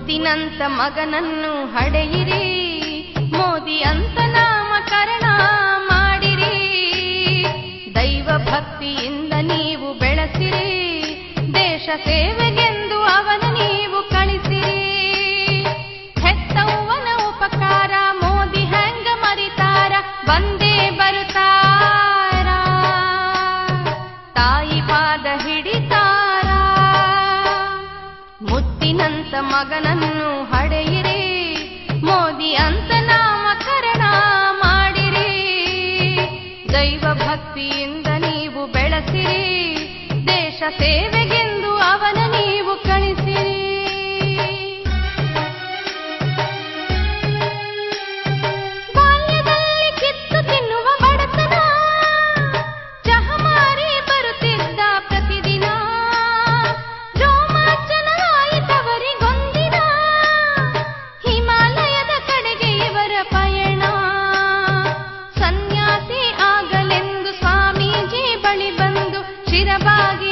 ಮುತ್ತಿನಂತ ಮಗನನ್ನು ಹಡೆಯಿರಿ ಮೋದಿ ಅಂತ ನಾಮಕರಣ ಮಾಡಿರಿ ದೈವ ಭಕ್ತಿಯಿಂದ ನೀವು ಬೆಳೆಸಿರಿ ದೇಶ ಸೇವೆಗೆಂದು ಅವನ ನೀವು ಕಳಿಸಿರಿ ಹೆತ್ತವ್ವನ ಉಪಕಾರ ಮೋದಿ ಹೆಂಗ ಮರಿತಾರ ಬಂದೇ ಬರುತ್ತಾರ ತಾಯಿ ಪಾದ ಹಿಡಿತಾರ ಮುತ್ತಿನಂತ ಮಗನನ್ನು ಹಡೆಯಿರಿ ಮೋದಿ ಅಂತ ನಾಮಕರಣ ಮಾಡಿರಿ ದೈವ ಭಕ್ತಿಯಿಂದ ನೀವು ಬೆಳೆಸಿರಿ ದೇಶ ಸೇವೆಗೆಂದು ಅವನ ನೀವು ಕಳಿಸಿರಿ ಬಾಲ್ಯದಲ್ಲಿ ಕಿತ್ತು ತಿನ್ನುವ ಬಡತನ ಚಹಮಾರಿ ಬರುತ್ತಿದ್ದ ಪ್ರತಿದಿನ ರೋಮಾಂಚನ ಆಯಿತವರಿಗೊಂದಿನ ಹಿಮಾಲಯದ ಕಡೆಗೆ ಇವರ ಪಯಣ ಸನ್ಯಾಸಿ ಆಗಲೆಂದು ಸ್ವಾಮೀಜಿ ಬಳಿ ಬಂದು ಶಿರಬಾಗಿ